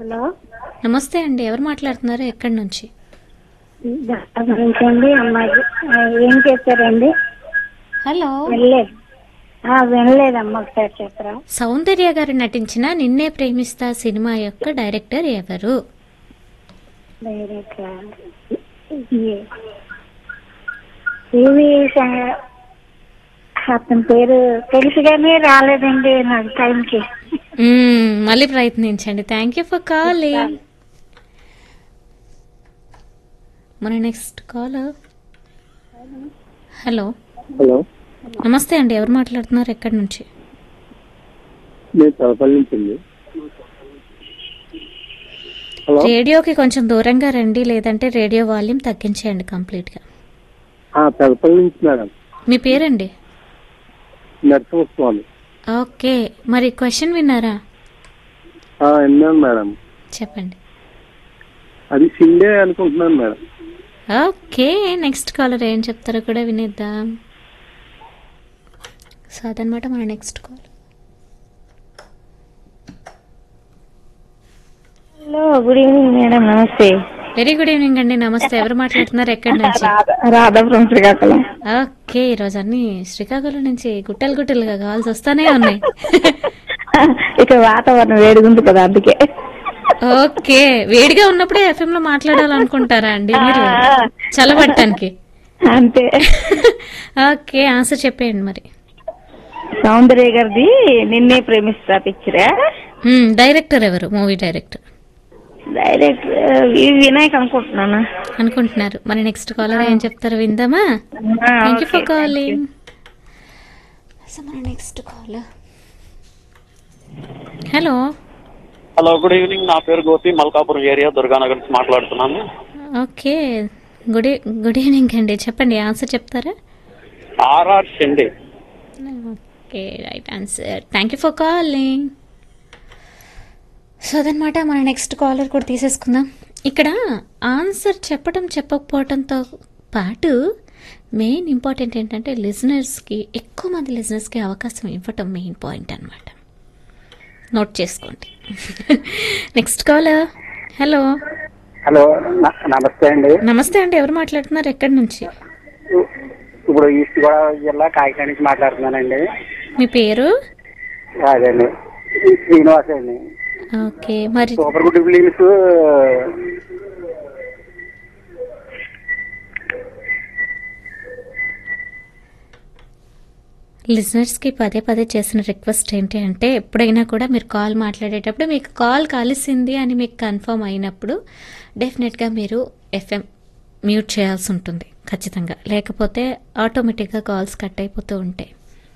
Hello నమస్తే అండి ఎవరు మాట్లాడుతున్నారు ఎక్కడి నుంచి గమనించండి అమ్మాయి ఆ, ఏం చెప్పారండి హలో వినలేదు ఆ, వినలేదమ్మా ఒకసారి చెప్పరా సౌందర్య గారు నటించిన నిన్నే ప్రేమిస్తా సినిమా యొక్క డైరెక్టర్ ఎవరు డైరెక్ట్ ఇవి స- అతని పేరు తెలుసు కానీ రాలేదండి నాకు టైంకి మ్మ్, మళ్ళీ ప్రయత్నించండి థ్యాంక్ యూ ఫర్ కాలింగ్ మన నెక్స్ట్ కాల్ హలో హలో నమస్తే అండి ఎవరు మాట్లాడుతున్నారు ఎక్కడి నుంచి నేను తలపల్లి నుంచి అండి హలో రేడియోకి కొంచెం దూరంగా రండి లేదంటే రేడియో వాల్యూమ్ తగ్గించేయండి కంప్లీట్గా ఆ, తలపల్లి నుంచి మేడం మీ పేరండి నరసింహస్వామి ఓకే మరి క్వశ్చన్ విన్నారా ఆ, విన్నాను మేడం చెప్పండి అది సిండే అనుకుంటున్నాను మేడం ఓకే నెక్స్ట్ కాలర్ ఏం చెప్తారో కూడా వినేద్దాం సో అదనమాట మన next call hello good evening madam నమస్తే వెరీ గుడ్ ఈవినింగ్ అండి నమస్తే ఎవరు మాట్లాడుతున్నారు ఎక్కడి నుంచి రాధాపురం శ్రీకాకుళం ఓకే ఈరోజు అన్ని శ్రీకాకుళం నుంచి గుట్టలు గుట్టలుగా కావాల్సి వస్తానే ఉన్నాయి ఇక్కడ వాతావరణం వేడిగుంది కదా అందుకే ఓకే వేడిగా ఉన్నప్పుడే ఎఫ్ఎం లో మాట్లాడాలనుకుంటారా అండి మీరు చల్లబట్టడానికి అంతే ఓకే ఆన్సర్ చెప్పేయండి మరి సౌందర్య గారిది నిన్నే ప్రేమిస్తా పిక్చరా మ్మ్, డైరెక్టర్ ఎవరు మూవీ డైరెక్టర్ డైరెక్ట్ వినాయక్ అనుకుంటున్నాను అనుకుంటున్నారు మరి నెక్స్ట్ కాలర్ ఏం చెప్తారో విందామా thank you for calling so మన next call hello hello good evening నా పేరు గోపి మల్కాపురం ఏరియా దుర్గానగర్ నుంచి మాట్లాడుతున్నాను ఓకే గుడ్ ఈ- గుడ్ ఈవినింగ్ అండి చెప్పండి ఆన్సర్ చెప్తారా RR Shende okay right answer thank you for calling so అదనమాట మన నెక్స్ట్ కాలర్ కూడా తీసేసుకుందాం ఇక్కడ ఆన్సర్ చెప్పడం చెప్పకపోవడంతో పాటు మెయిన్ ఇంపార్టెంట్ ఏంటంటే లిజనర్స్కి ఎక్కువ మంది లిజనర్స్కి అవకాశం ఇవ్వటం మెయిన్ పాయింట్ అనమాట నోట్ చేసుకోండి నెక్స్ట్ కాలర్ హలో హలో న- నమస్తే అండి నమస్తే అండి ఎవరు మాట్లాడుతున్నారు ఎక్కడి నుంచి ఇప్పుడు ఈస్ట్ గోదావరి జిల్లా కాకినాడ నుంచి మాట్లాడుతున్నానండి మీ పేరు అదండి శ్రీనివాస్ అండి ఓకే మరి సూపర్ గుడ్ ఫిలిమ్స్ లిజనర్స్కి పదే పదే చేసిన రిక్వెస్ట్ ఏంటి అంటే ఎప్పుడైనా కూడా మీరు కాల్ మాట్లాడేటప్పుడు మీకు కాల్ కలిసింది అని మీకు కన్ఫర్మ్ అయినప్పుడు డెఫినెట్గా మీరు ఎఫ్ఎం మ్యూట్ చేయాల్సి ఉంటుంది ఖచ్చితంగా లేకపోతే ఆటోమేటిక్గా కాల్స్ కట్ అయిపోతూ ఉంటాయి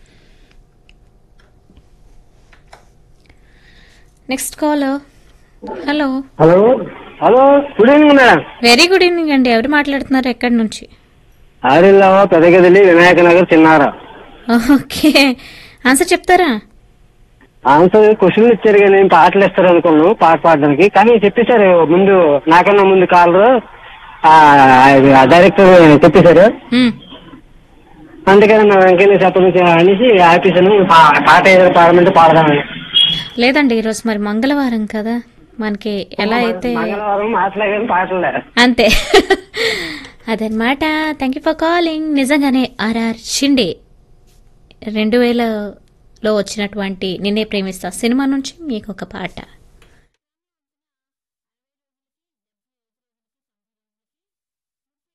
next call hello hello hello good evening madam very good evening అండి ఎవరు మాట్లాడుతున్నారు ఎక్కడి నుంచి ఆరిల్లావా పెదగదిలి వినాయక నగర్ చిన్నారా ఓకే ఆన్సర్ చెప్తారా ఆన్సర్ క్వశ్చన్ ఇచ్చారు కానీ నేను పాటలు ఇస్తారు అనుకున్నాను పాట పాడడానికి కానీ చెప్పేశారు ముందు నాకన్నా ముందు కాలరు డైరెక్టర్ చెప్పేశారు మ్మ్. అందుకని నా వెంకయ్య చెప్పను అనేసి ఆపేసాను పా- పాట ఏదైనా పాడమంటే పాడదామని లేదండి ఈరోజు మరి మంగళవారం కదా మనకి ఎలా అయితే మంగళవారం మాట్లాడే పాటలే అంతే అదనమాట థ్యాంక్ యూ ఫర్ కాలింగ్ నిజంగానే ఆర్ఆర్ షిండే రెండు వేలలో వచ్చినటువంటి నిన్నే ప్రేమిస్తా సినిమా నుంచి మీకు ఒక పాట